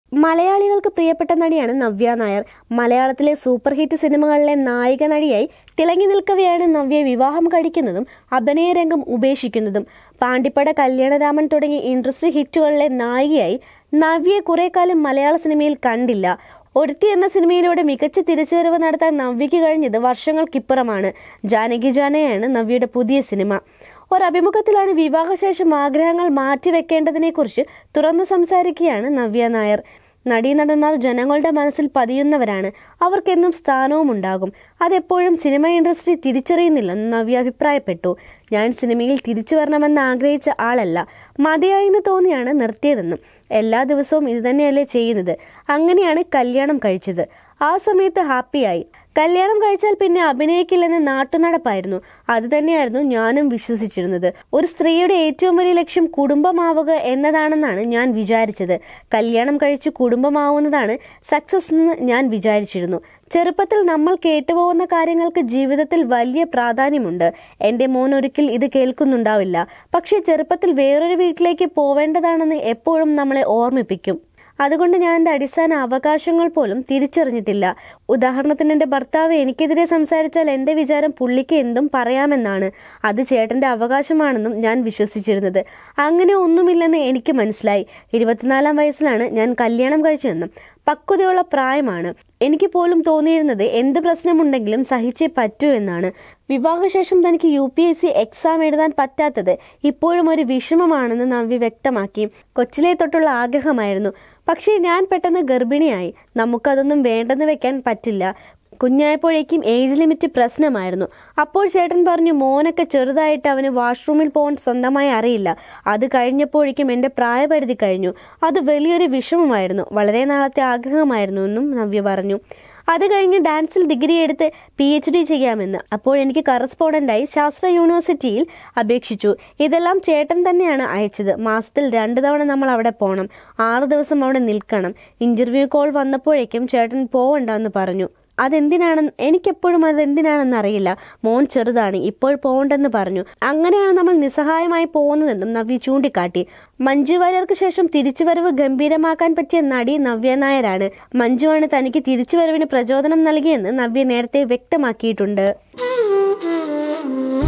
മലയാളികൾക്ക് പ്രിയപ്പെട്ട നടിയാണ് നവ്യ നായർ മലയാളത്തിലെ സൂപ്പർ ഹിറ്റ് സിനിമകളിലെ നായിക നടിയായി തിളങ്ങി നിൽക്കവെയാണ് നവ്യ വിവാഹം കഴിക്കുന്നതും അഭിനയ രംഗം ഉപേക്ഷിക്കുന്നതും പാണ്ടിപ്പട കല്യാണരാമൻ തുടങ്ങിയ ഇൻഡസ്ട്രി ഹിറ്റുകളിലെ നായികയായി നവ്യയെ കുറെ കാലം മലയാള സിനിമയിൽ കണ്ടില്ല ഒരുത്തി എന്ന സിനിമയിലൂടെ മികച്ച തിരിച്ചുവരവ് നടത്താൻ നവ്യയ്ക്ക് കഴിഞ്ഞത് വർഷങ്ങൾക്കിപ്പുറമാണ് ജാനകി ജാനയാണ് നവ്യയുടെ പുതിയ സിനിമ ഒരഭിമുഖത്തിലാണ് വിവാഹശേഷം ആഗ്രഹങ്ങൾ മാറ്റിവെക്കേണ്ടതിനെക്കുറിച്ച് തുറന്നു സംസാരിക്കുകയാണ് നവ്യ നായർ നടീനടന്മാർ ജനങ്ങളുടെ മനസ്സിൽ പതിയുന്നവരാണ് അവർക്കെന്നും സ്ഥാനവും ഉണ്ടാകും അതെപ്പോഴും സിനിമ ഇൻഡസ്ട്രി തിരിച്ചറിയുന്നില്ലെന്ന് നവ്യ അഭിപ്രായപ്പെട്ടു ഞാൻ സിനിമയിൽ തിരിച്ചു വരണമെന്ന് ആഗ്രഹിച്ച ആളല്ല മതിയായെന്ന് തോന്നിയാണ് നിർത്തിയതെന്നും എല്ലാ ദിവസവും ഇതുതന്നെയല്ലേ ചെയ്യുന്നത് അങ്ങനെയാണ് കല്യാണം കഴിച്ചത് ആ സമയത്ത് ഹാപ്പിയായി കല്യാണം കഴിച്ചാൽ പിന്നെ അഭിനയിക്കില്ലെന്ന് നാട്ടുനടപ്പായിരുന്നു അത് തന്നെയായിരുന്നു ഞാനും വിശ്വസിച്ചിരുന്നത് ഒരു സ്ത്രീയുടെ ഏറ്റവും വലിയ ലക്ഷ്യം കുടുംബമാവുക എന്നതാണെന്നാണ് ഞാൻ വിചാരിച്ചത് കല്യാണം കഴിച്ച് കുടുംബമാവുന്നതാണ് സക്സസ് എന്ന് ഞാൻ വിചാരിച്ചിരുന്നു ചെറുപ്പത്തിൽ നമ്മൾ കേട്ടുപോകുന്ന കാര്യങ്ങൾക്ക് ജീവിതത്തിൽ വലിയ പ്രാധാന്യമുണ്ട് എൻ്റെ മോൻ ഒരിക്കൽ ഇത് കേൾക്കുന്നുണ്ടാവില്ല പക്ഷേ ചെറുപ്പത്തിൽ വേറൊരു വീട്ടിലേക്ക് പോവേണ്ടതാണെന്ന് എപ്പോഴും നമ്മളെ ഓർമ്മിപ്പിക്കും അതുകൊണ്ട് ഞാൻ എൻ്റെ അടിസ്ഥാന അവകാശങ്ങൾ പോലും തിരിച്ചറിഞ്ഞിട്ടില്ല ഉദാഹരണത്തിന് എൻ്റെ ഭർത്താവ് എനിക്കെതിരെ സംസാരിച്ചാൽ എൻ്റെ വിചാരം പുള്ളിക്ക് എന്തും പറയാമെന്നാണ് അത് ചേട്ടൻ്റെ അവകാശമാണെന്നും ഞാൻ വിശ്വസിച്ചിരുന്നത് അങ്ങനെ ഒന്നുമില്ലെന്ന് എനിക്ക് മനസ്സിലായി ഇരുപത്തിനാലാം വയസ്സിലാണ് ഞാൻ കല്യാണം കഴിച്ചതെന്നും പക്വതയുള്ള പ്രായമാണ് എനിക്ക് പോലും തോന്നിയിരുന്നത് എന്ത് പ്രശ്നമുണ്ടെങ്കിലും സഹിച്ചേ പറ്റൂ എന്നാണ് വിവാഹശേഷം തനിക്ക് U P S C exam എഴുതാൻ പറ്റാത്തത് ഇപ്പോഴും ഒരു വിഷമമാണെന്ന് നവ്യ വ്യക്തമാക്കി കൊച്ചിലെ തൊട്ടുള്ള ആഗ്രഹമായിരുന്നു പക്ഷേ ഞാൻ പെട്ടെന്ന് ഗർഭിണിയായി നമുക്കതൊന്നും വേണ്ടെന്ന് വെക്കാൻ പറ്റില്ല കുഞ്ഞായപ്പോഴേക്കും ഏജ് ലിമിറ്റ് പ്രശ്നമായിരുന്നു അപ്പോൾ ചേട്ടൻ പറഞ്ഞു മോനൊക്കെ ചെറുതായിട്ട് അവന് വാഷ്റൂമിൽ പോകാൻ സ്വന്തമായി അറിയില്ല അത് കഴിഞ്ഞപ്പോഴേക്കും എൻ്റെ പ്രായപരിധി കഴിഞ്ഞു അത് വലിയൊരു വിഷമമായിരുന്നു വളരെ നാളത്തെ ആഗ്രഹമായിരുന്നു എന്നും നവ്യ പറഞ്ഞു അത് കഴിഞ്ഞ് ഡാൻസിൽ ഡിഗ്രി എടുത്ത് പി എച്ച് ഡി ചെയ്യാമെന്ന് അപ്പോൾ എനിക്ക് കറസ്പോണ്ടൻ്റായി ശാസ്ത്ര യൂണിവേഴ്സിറ്റിയിൽ അപേക്ഷിച്ചു ഇതെല്ലാം ചേട്ടൻ തന്നെയാണ് അയച്ചത് മാസത്തിൽ രണ്ട് തവണ നമ്മൾ അവിടെ പോകണം ആറ് ദിവസം അവിടെ നിൽക്കണം ഇൻ്റർവ്യൂ കോൾ വന്നപ്പോഴേക്കും ചേട്ടൻ പോവണ്ടെന്ന് പറഞ്ഞു അതെന്തിനാണെന്ന് എനിക്കെപ്പോഴും അത് എന്തിനാണെന്ന് അറിയില്ല മോൻ ചെറുതാണ് ഇപ്പോൾ പോകണ്ടെന്ന് പറഞ്ഞു അങ്ങനെയാണ് നമ്മൾ നിസ്സഹായമായി പോകുന്നതെന്നും നവ്യ ചൂണ്ടിക്കാട്ടി മഞ്ജു വാര്യർക്ക് ശേഷം തിരിച്ചുവരവ് ഗംഭീരമാക്കാൻ പറ്റിയ നടി നവ്യ നായരാണ് മഞ്ജുവാണ് തനിക്ക് തിരിച്ചുവരവിന് പ്രചോദനം നൽകിയെന്ന് നവ്യ നേരത്തെ വ്യക്തമാക്കിയിട്ടുണ്ട്